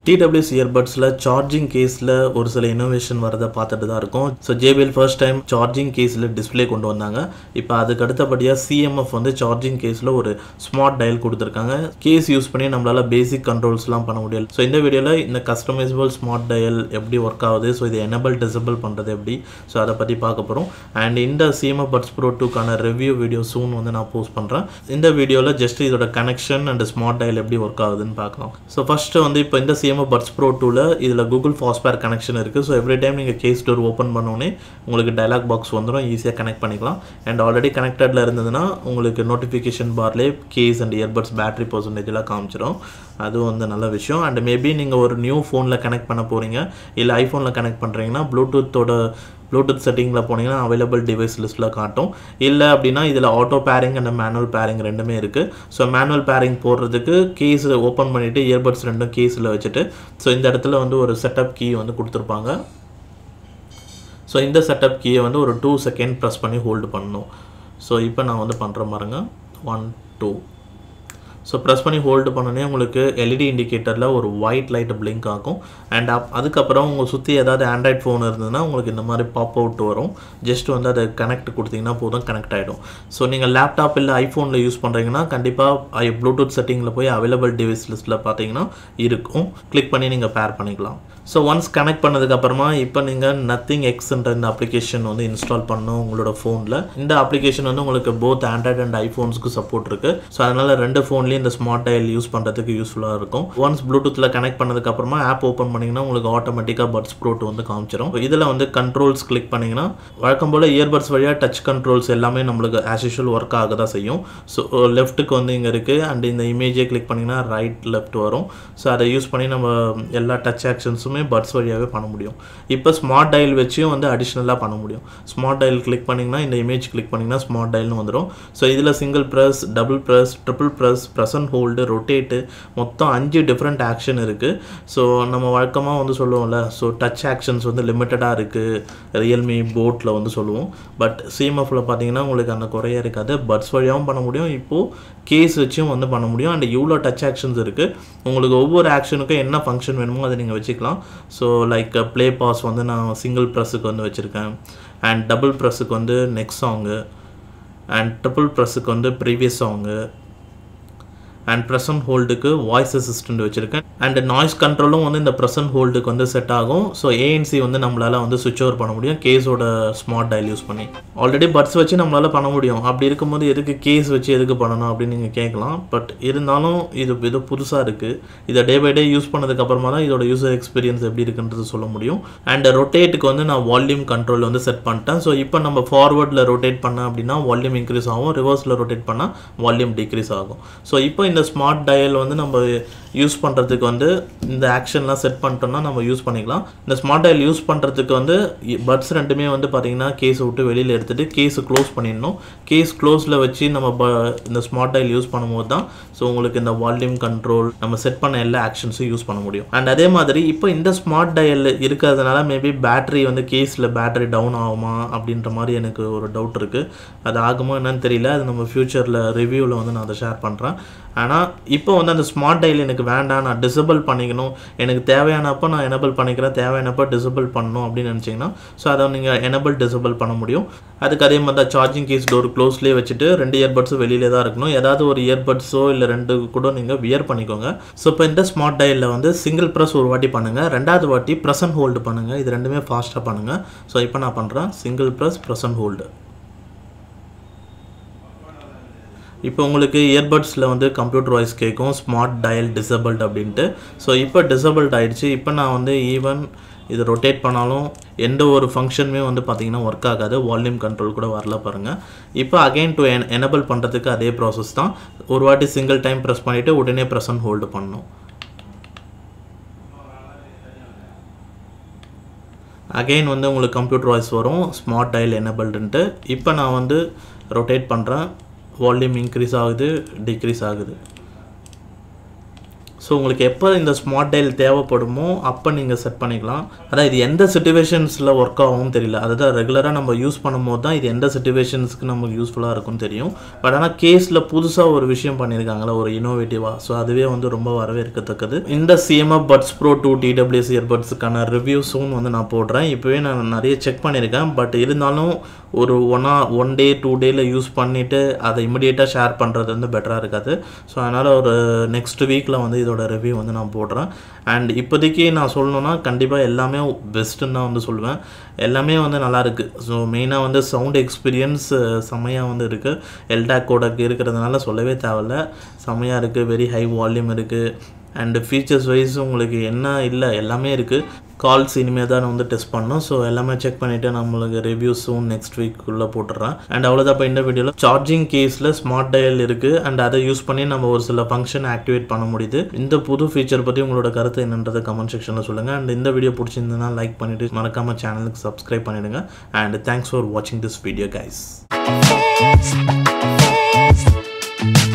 TWS இயர்பட்ஸில் charging கேஸில் ஒரு சில இனோவேஷன் வரதை பார்த்துட்டு தான் இருக்கோம் so JBL first time charging கேஸில் டிஸ்ப்ளே கொண்டு வந்தாங்க இப்போ அதுக்கு அடுத்தபடியாக சிஎம்எஃப் வந்து சார்ஜிங் கேஸில் ஒரு ஸ்மார்ட் டயல் கொடுத்துருக்காங்க கேஸ் யூஸ் பண்ணி நம்மளால் பேசிக் கண்ட்ரோல்ஸ்லாம் பண்ண முடியல ஸோ இந்த வீடியோவில் இந்த கஸ்டமைசபிள் ஸ்மார்ட் டயல் எப்படி ஒர்க் ஆகுது ஸோ இது எனபிள் டிசபிள் பண்ணுறது எப்படி ஸோ அதை பற்றி பார்க்க போகிறோம் அண்ட் இந்த சிஎம்எஃப் பட்ஸ் ப்ரோ டூக்கான ரிவ்யூ வீடியோ சூன் வந்து நான் போஸ்ட் பண்ணுறேன் இந்த வீடியோவில் ஜஸ்ட் இதோட கனெக்ஷன் அண்ட் ஸ்மார்ட் டயல் எப்படி ஒர்க் ஆகுதுன்னு பார்க்கலாம் ஸோ ஃபஸ்ட்டு வந்து இப்போ இந்த சிஎம்எஃப் பட்ஸ் ப்ரோ டூவில் இதில் கூகுள் ஃபாஸ்பேர் கனெக்ஷன் இருக்குது ஸோ எவ்ரி டைம் நீங்கள் கேஸ் டோர் ஓப்பன் பண்ணோன்னே உங்களுக்கு டயலாக் பாக்ஸ் வந்துடும் ஈஸியாக கனெக்ட் பண்ணிக்கலாம் அண்ட் ஆல்ரெடி கனெக்டடில் இருந்ததுன்னா உங்களுக்கு நோட்டிஃபிகேஷன் பார்லேயே கேஸ் அண்ட் இயர்பட்ஸ் பேட்டரி பர்சன்டேஜ்லாம் காமிச்சிடும் அதுவும் வந்து நல்ல விஷயம் அண்ட் மேபி நீங்கள் ஒரு நியூ ஃபோனில் கனெக்ட் பண்ண போகிறீங்க இல்லை ஐஃபோனில் கனெக்ட் பண்ணுறீங்கன்னா ப்ளூடூத்தோட ப்ளூடூத் செட்டிங்கில் போனீங்கன்னா அவைலபிள் டிவைஸ் லிஸ்ட்டில் காட்டும் இல்லை அப்படின்னா இதில் auto pairing and manual pairing ரெண்டுமே இருக்குது ஸோ மேனுவல் பேரிங் போடுறதுக்கு கேஸ் ஓப்பன் பண்ணிவிட்டு இயர்பட்ஸ் ரெண்டும் கேஸில் வச்சுட்டு ஸோ இந்த இடத்துல வந்து ஒரு செட்டப் கீ வந்து கொடுத்துருப்பாங்க ஸோ இந்த செட்டப் கீயை வந்து ஒரு டூ செகண்ட் ப்ரெஸ் பண்ணி ஹோல்டு பண்ணணும் ஸோ இப்போ நான் வந்து பண்ணுற பாருங்க ஒன் டூ ஸோ ப்ரெஸ் பண்ணி ஹோல்டு பண்ணோன்னே உங்களுக்கு எல்இடி இண்டிகேட்டரில் ஒரு ஒயிட் லைட் பிளிங்க் ஆகும் அண்ட் அப் அதுக்கப்புறம் உங்கள் சுற்றி ஏதாவது ஆண்ட்ராய்ட் ஃபோன் இருந்ததுன்னா உங்களுக்கு இந்த மாதிரி பாப் அவுட் வரும் ஜஸ்ட் வந்து அதை கனெக்ட் கொடுத்தீங்கன்னா போதும் கனெக்ட் ஆகிடும் ஸோ நீங்கள் லேப்டாப் இல்லை ஐஃபோனில் யூஸ் பண்ணுறீங்கன்னா கண்டிப்பாக ஐ ப்ளூடூத் செட்டிங்கில் போய் அவைலபிள் டிவைஸ் லிஸ்ட்டில் பார்த்தீங்கன்னா இருக்கும் கிளிக் பண்ணி நீங்கள் பேர் பண்ணிக்கலாம் ஸோ ஒன்ஸ் கனெக்ட் பண்ணதுக்கப்புறமா இப்போ நீங்கள் நத்திங் எக்ஸ்ன்ற இந்த அப்ளிகேஷன் வந்து இன்ஸ்டால் பண்ணணும் உங்களோட ஃபோனில் இந்த அப்ளிகேஷன் வந்து உங்களுக்கு போத் ஆண்ட்ராய்ட் அண்ட் ஐஃபோன்ஸ்க்கு சப்போர்ட் இருக்குது ஸோ அதனால் ரெண்டு ஃபோன்லேயும் இந்த ஸ்மார்ட் டயல் யூஸ் பண்ணுறதுக்கு யூஸ்ஃபுல்லாக இருக்கும் ஒன்ஸ் ப்ளூடூத்தில் கனெக்ட் பண்ணதுக்கப்புறமா ஆப் ஓப்பன் பண்ணிங்கன்னா உங்களுக்கு ஆட்டோமேட்டிக்காக பட்ஸ் ப்ரோட் வந்து காமிச்சிடும் இதில் வந்து கண்ட்ரோல்ஸ் கிளிக் பண்ணிங்கன்னா வழக்கம் போல் இயர்பட்ஸ் வழியாக டச் கண்ட்ரோல்ஸ் எல்லாமே நம்மளுக்கு ஆஸ் யூஷுவல் ஒர்க் ஆக தான் செய்யும் ஸோ லெஃப்ட்டுக்கு வந்து இங்கே இருக்குது அண்ட் இந்த இமேஜே கிளிக் பண்ணிங்கன்னா ரைட் லெஃப்ட் வரும் ஸோ அதை யூஸ் பண்ணி நம்ம எல்லா டச் ஆக்ஷன்ஸுமே எல்லாமே பட்ஸ் வழியாகவே பண்ண முடியும் இப்போ ஸ்மார்ட் டயல் வச்சும் வந்து அடிஷ்னலாக பண்ண முடியும் ஸ்மார்ட் டயல் கிளிக் பண்ணிங்கன்னா இந்த இமேஜ் கிளிக் பண்ணிங்கன்னா ஸ்மார்ட் டயல்னு வந்துடும் ஸோ இதில் single press double press triple press press and hold rotate மொத்தம் அஞ்சு டிஃப்ரெண்ட் ஆக்ஷன் இருக்குது ஸோ நம்ம வழக்கமாக வந்து சொல்லுவோம்ல ஸோ டச் ஆக்ஷன்ஸ் வந்து லிமிட்டடாக இருக்குது ரியல்மி போட்டில் வந்து சொல்லுவோம் பட் சிஎம்எஃப்பில் பார்த்தீங்கன்னா உங்களுக்கு அந்த குறைய இருக்காது பட்ஸ் வழியாகவும் பண்ண முடியும் இப்போது கேஸ் வச்சும் வந்து பண்ண முடியும் அண்ட் இவ்வளோ டச் ஆக்ஷன்ஸ் இருக்குது உங்களுக்கு ஒவ்வொரு ஆக்ஷனுக்கும் என்ன ஃபங்க்ஷன் வேணுமோ அதை நீங்கள் வச்சுக்கலாம் ஸோ லைக் ப்ளே பாஸ் வந்து நான் சிங்கிள் ப்ரெஸ்ஸுக்கு வந்து வச்சுருக்கேன் அண்ட் டபுள் ப்ரெஸ்ஸுக்கு வந்து நெக்ஸ்ட் சாங்கு அண்ட் ட்ரிபிள் ப்ரெஸ்ஸுக்கு வந்து ப்ரீவியஸ் சாங்கு அண்ட் ப்ரெசன்ட் ஹோல்டுக்கு வாய்ஸ் அசிஸ்டன்ட் வச்சுருக்கேன் அண்ட் நாய்ஸ் கண்ட்ரோலும் வந்து இந்த ப்ரெசன்ட் ஹோல்டுக்கு வந்து செட் ஆகும் ஸோ ஏஎன்சி வந்து நம்மளால் வந்து சுவிட்ச் ஓவர் பண்ண முடியும் கேஸோட ஸ்மார்ட் டயல் யூஸ் பண்ணி ஆல்ரெடி பட்ஸ் வச்சு நம்மளால் பண்ண முடியும் அப்படி இருக்கும்போது எதுக்கு கேஸ் வச்சு எதுக்கு பண்ணணும் அப்படின்னு நீங்கள் கேட்கலாம் பட் இருந்தாலும் இது இது புதுசாக இருக்குது இதை டே பை டே யூஸ் பண்ணதுக்கப்புறமா தான் இதோட யூசர் எக்ஸ்பீரியன்ஸ் எப்படி இருக்குன்றது சொல்ல முடியும் அண்ட் ரொட்டேட்டுக்கு வந்து நான் வால்யூம் கண்ட்ரோல் வந்து செட் பண்ணிட்டேன் ஸோ இப்போ நம்ம ஃபார்வர்டில் ரொட்டேட் பண்ண அப்படின்னா வால்யூம் இன்க்ரீஸ் ஆகும் ரிவர்ஸில் ரொட்டேட் பண்ணால் வால்யூம் டிக்ரீஸ் ஆகும் ஸோ இப்போ இந்த ஸ்மார்ட் டயல் வந்து நம்ம யூஸ் பண்ணுறதுக்கு வந்து இந்த ஆக்ஷன்லாம் செட் பண்ணிட்டோம்னா நம்ம யூஸ் பண்ணிக்கலாம் இந்த ஸ்மார்ட் டயல் யூஸ் பண்ணுறதுக்கு வந்து பட்ஸ் ரெண்டுமே வந்து பார்த்திங்கன்னா கேஸை விட்டு வெளியில் எடுத்துகிட்டு கேஸை க்ளோஸ் பண்ணிடணும் கேஸ் க்ளோஸில் வச்சு நம்ம ப இந்த ஸ்மார்ட் டயல் யூஸ் பண்ணும்போது தான் ஸோ உங்களுக்கு இந்த வால்யூம் கண்ட்ரோல் நம்ம செட் பண்ண எல்லா ஆக்ஷன்ஸும் யூஸ் பண்ண முடியும் அண்ட் அதே மாதிரி இப்போ இந்த ஸ்மார்ட் டயல் இருக்கிறதுனால மேபி பேட்டரி வந்து கேஸில் பேட்டரி டவுன் ஆகுமா அப்படின்ற மாதிரி எனக்கு ஒரு டவுட் இருக்குது அது ஆகுமா என்னன்னு தெரியல அது நம்ம ஃப்யூச்சரில் ரிவ்யூவில் வந்து நான் அதை ஷேர் பண்ணுறேன் ஆனால் இப்போ வந்து அந்த ஸ்மார்ட் டயல் எனக்கு வேண்டாம் நான் டிசபிள் பண்ணிக்கணும் எனக்கு தேவையானப்போ நான் எனபிள் பண்ணிக்கிறேன் தேவையானப்போ டிசபிள் பண்ணணும் அப்படின்னு நினச்சிங்கன்னா ஸோ அதை நீங்கள் எனபிள் டிசபிள் பண்ண முடியும் அதுக்கு அதே மாதிரி தான் சார்ஜிங் கேஸ் டோர் க்ளோஸ்லேயே வச்சுட்டு ரெண்டு இயர்பட்ஸும் வெளியிலே தான் இருக்கணும் ஏதாவது ஒரு இயர்பட்ஸோ இல்லை ரெண்டு கூட நீங்கள் வியர் பண்ணிக்கோங்க ஸோ இப்போ இந்த ஸ்மார்ட் டயலில் வந்து சிங்கிள் ப்ரெஸ் ஒரு வாட்டி பண்ணுங்கள் ரெண்டாவது வாட்டி ப்ரெஸ் அண்ட் ஹோல்டு பண்ணுங்கள் இது ரெண்டுமே ஃபாஸ்ட்டாக பண்ணுங்கள் ஸோ இப்போ நான் பண்ணுறேன் single press press and hold இப்போ உங்களுக்கு இயர்பட்ஸில் வந்து கம்ப்யூட்டர் வாய்ஸ் கேட்கும் ஸ்மார்ட் டயல் டிசபிள்ட் அப்படின்ட்டு ஸோ இப்போ டிசபிள்ட் ஆகிடுச்சு இப்போ நான் வந்து ஈவன் இது ரொட்டேட் பண்ணாலும் எந்த ஒரு ஃபங்க்ஷனுமே வந்து பார்த்திங்கன்னா ஒர்க் ஆகாது வால்யூம் கண்ட்ரோல் கூட வரல பாருங்கள் இப்போ அகைன் டு என் எனபிள் பண்ணுறதுக்கு அதே ப்ராசஸ் தான் ஒரு வாட்டி சிங்கிள் டைம் ப்ரெஸ் பண்ணிவிட்டு உடனே ப்ரெஸ் அண்ட் ஹோல்டு பண்ணணும் அகெயின் வந்து உங்களுக்கு கம்ப்யூட்டர் வாய்ஸ் வரும் ஸ்மார்ட் டயல் எனபிள்டுன்ட்டு இப்போ நான் வந்து ரொட்டேட் பண்ணுறேன் வால்யூம் இன்க்ரீஸ் ஆகுது டிக்ரீஸ் ஆகுது ஸோ உங்களுக்கு எப்போ இந்த ஸ்மார்ட் டயல் தேவைப்படுமோ அப்போ நீங்கள் செட் பண்ணிக்கலாம் அதான் இது எந்த சுச்சுவேஷன்ஸில் ஒர்க் ஆகும் தெரியல அதுதான் ரெகுலராக நம்ம யூஸ் பண்ணும்போது தான் இது எந்த சுச்சுவேஷன்ஸ்க்கு நமக்கு யூஸ்ஃபுல்லாக இருக்கும்னு தெரியும் பட் ஆனால் கேஸில் புதுசாக ஒரு விஷயம் பண்ணியிருக்காங்களா ஒரு இனோவேட்டிவாக ஸோ அதுவே வந்து ரொம்ப வரவேற்கத்தக்கது இந்த CMF buds pro two TWS இயர்பட்ஸுக்கான ரிவ்யூஸும் வந்து நான் போடுறேன் இப்போவே நான் நிறைய செக் பண்ணியிருக்கேன் பட் இருந்தாலும் ஒரு ஒன்னா ஒன் டே டூ டேயில் யூஸ் பண்ணிவிட்டு அதை இமிடியேட்டாக ஷேர் பண்ணுறது வந்து பெட்டராக இருக்காது ஸோ அதனால் ஒரு நெக்ஸ்ட் வீக்கில் வந்து இதோட ரிவ்யூ வந்து நான் போடுறேன் அண்ட் இப்போதைக்கு நான் சொல்லணுன்னா கண்டிப்பாக எல்லாமே பெஸ்ட்டுன்னு தான் வந்து சொல்லுவேன் எல்லாமே வந்து நல்லா இருக்குது ஸோ மெயினாக வந்து சவுண்ட் எக்ஸ்பீரியன்ஸ் செம்மையாக வந்து இருக்குது எல்டாக் கோடக் இருக்கிறதுனால சொல்லவே தேவையில்ல செம்மையாக இருக்குது வெரி ஹை வால்யூம் இருக்குது அண்டு ஃபீச்சர்ஸ் வைஸ் உங்களுக்கு என்ன இல்லை எல்லாமே இருக்குது கால்ஸ் இனிமேல் தான் வந்து டெஸ்ட் பண்ணோம் ஸோ எல்லாமே செக் பண்ணிவிட்டு நம்மளுக்கு ரிவ்யூஸும் நெக்ஸ்ட் வீக்குள்ளே போட்டுறேன் அண்ட் அவ்வளோதான் இப்போ இந்த வீடியோவில் சார்ஜிங் கேஸில் ஸ்மார்ட் டயல் இருக்குது அண்ட் அதை யூஸ் பண்ணி நம்ம ஒரு சில ஃபங்க்ஷன் ஆக்டிவேட் பண்ண முடியுது இந்த புது ஃபீச்சர் பற்றி உங்களோட கருத்து என்னன்றதை கமெண்ட் செக்ஷனில் சொல்லுங்கள் அண்ட் இந்த வீடியோ பிடிச்சிருந்ததுன்னா லைக் பண்ணிவிட்டு மறக்காமல் சேனலுக்கு சப்ஸ்கிரைப் பண்ணிவிடுங்க அண்ட் தேங்க்ஸ் ஃபார் வாட்சிங் this video guys Fast, fast.